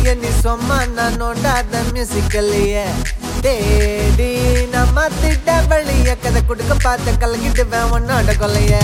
கிளிய நீ சொம்மா நான் நோண்டாத மியூசிக்கல்லையே தேடி நம்ம திட்ட வழிய கதை கொடுக்க பார்த்த கலக்கிட்டு உன்னோட கொல்லைய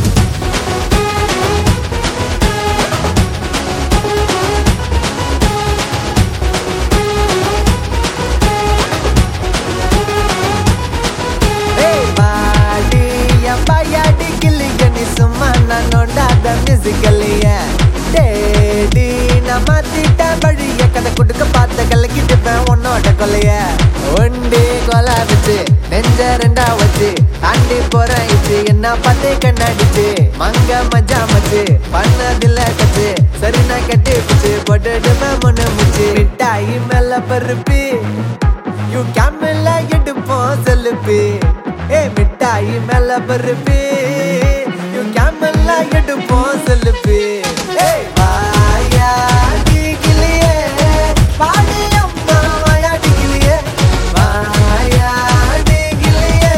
ஏய் பாடி என் பையாடி கிளிய நீ சும்மா நான் நோண்டாத மியூசிக்கல்லையே தேடி நம்ம திட்ட வழிய கதை கொடுக்க பார்த்த கலக்கிட்டு உன்னோட கொல்லைய ஒண்டி கொலா வச்சு நெஞ்ச ரெண்டா வச்சு ஆண்டி போறாயிச்சு என்ன பார்த்து கண்ணாடிச்சு மங்க மஜா மச்சு பண்ணதில்ல கச்சு சரி நான் கட்டி பிச்சு போட்டுடுமே முன்னு முச்சு மிட்டாயி மேல பருப்பி யூ கேமல்ல எடுப்போம் செல்லுப்பி ஏ மிட்டாயி மேல பருப்பி யூ கேமல்ல எடுப்போம் செல்லுப்பி ஏய் வாயா கிளியே பாடி அம்மா வாயா கிளியே வாயா கிளியே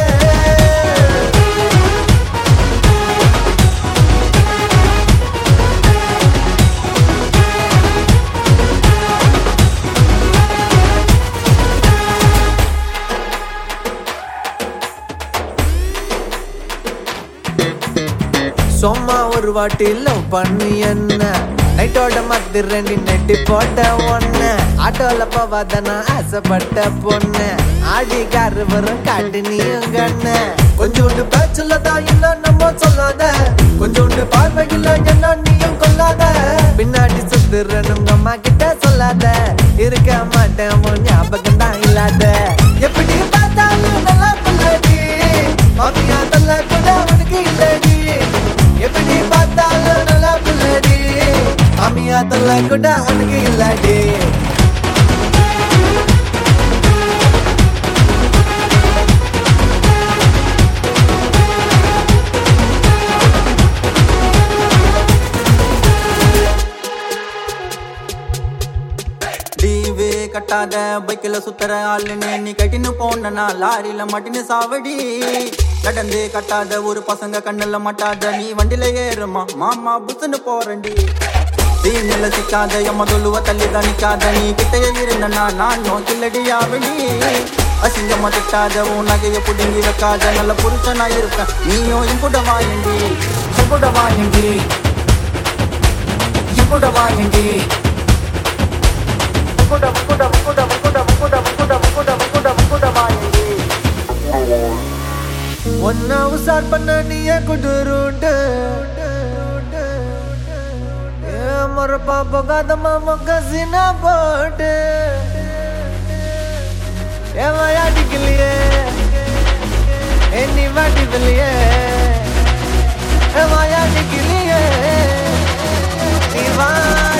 சும்மா ஒரு வாட்டி லவ் பண்ணி என்ன நைட்டோட மத்து ரெண்டு நெட்டி போட்ட ஒண்ணு ஆட்டோல போவாத நான் ஆசைப்பட்ட பொண்ணு ஆடி காரு வரும் காட்டு நீயும் கண்ணு கொஞ்சோண்டு பேச்சுல தான் இல்ல நம்ம சொல்லாத கொஞ்சோண்டு பார்வையில் என்ன நீயும் கொல்லாத பின்னாடி சுத்துறன்னு உங்க அம்மா கிட்ட சொல்லாத இருக்க மாட்டேன் உன் ஞாபகம் தான் இல்லாத எப்படி பார்த்தாலும் நல்லா பிள்ளைடி மாமியா தல்ல கூட உனக்கு இல்லடி எப்படி பார்த்தாலும் நல்லா பிள்ளடி மாமியா தல்ல கூட உனக்கு இல்லடி லீவே கட்டாத பைக்கில் சுத்துற ஆளுன்னு நீ கட்டின்னு போனா லாரியில மாட்டின்னு சாவடி நடந்து கட்டாத ஒரு பசங்க கண்ணுல மாட்டாத நீ வண்டில ஏறுமா மாமா புத்துன்னு போறண்டி தீனில சிக்காத எம்ம தொழுவ தள்ளிதான் நிக்காத நீ கிட்டைய இருந்தனா நான் நோக்கில்லடி ஆவடி அசிங்கமா திட்டாத உன் நகைய புடுங்கி வைக்காத நல்ல புருஷனா இருப்பேன் நீயும் இம்புட வாயண்டி இம்புட வாயண்டி இம்புட வாயண்டி முக்குட முக்குட முக்குட முக்குட முக்குட முக்குட முக்குட முக்குட முக்குட வாயண்டி ஒன்னா உசார் பண்ண நீய குடுருண்டு மொரப்பா போகாதம்மா மொக்க சினா போட்டு ஏன் வாயாடிக்கலையே என்னி வாட்டிக்கலையே ஏன் வாயாடிக்கலையே நீ வா